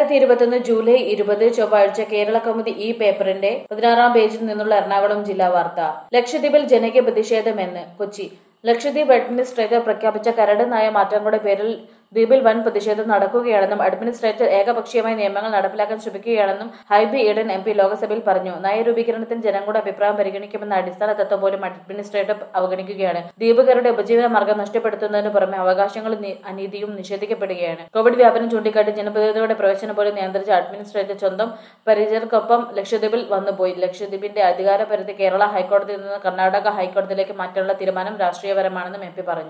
രണ്ടായിരത്തി ഇരുപത്തൊന്ന് ജൂലൈ ഇരുപത് ചൊവ്വാഴ്ച കേരള കൗമുദി ഈ പേപ്പറിന്റെ പതിനാറാം പേജിൽ നിന്നുള്ള എറണാകുളം ജില്ലാ വാർത്ത ലക്ഷദ്വീപിൽ ജനകീയ പ്രതിഷേധമെന്ന് കൊച്ചി ലക്ഷദ്വീപ് അഡ്മിനിസ്ട്രേറ്റർ പ്രഖ്യാപിച്ച കരട് നയ മാറ്റങ്ങളുടെ പേരിൽ ദ്വീപിൽ വൻ പ്രതിഷേധം നടക്കുകയാണെന്നും അഡ്മിനിസ്ട്രേറ്റർ ഏകപക്ഷീയമായി നിയമങ്ങൾ നടപ്പിലാക്കാൻ ശ്രമിക്കുകയാണെന്നും ഹൈബി ഈഡൻ എം പി ലോക്സഭയിൽ പറഞ്ഞു നയരൂപീകരണത്തിന് ജനങ്ങളുടെ അഭിപ്രായം പരിഗണിക്കുമെന്ന അടിസ്ഥാന തത്വം പോലും അഡ്മിനിസ്ട്രേറ്റർ അവഗണിക്കുകയാണ് ദ്വീപുകാരുടെ ഉപജീവന മാർഗം നഷ്ടപ്പെടുത്തുന്നതിന് പുറമെ അവകാശങ്ങളും നി- അനീതിയും നിഷേധിക്കപ്പെടുകയാണ് കോവിഡ് വ്യാപനം ചൂണ്ടിക്കാട്ടി ജനപ്രതിനിധികളുടെ പ്രവേശനം പോലും നിയന്ത്രിച്ച അഡ്മിനിസ്ട്രേറ്റർ സ്വന്തം പരിചയർക്കൊപ്പം ലക്ഷദ്വീപിൽ വന്നുപോയി ലക്ഷദ്വീപിന്റെ അധികാര പരിധി കേരള ഹൈക്കോടതിയിൽ നിന്ന് കർണാടക ഹൈക്കോടതിയിലേക്ക് മാറ്റാനുള്ള തീരുമാനം രാഷ്ട്രീയപരമാണെന്നും എം പി പറഞ്ഞു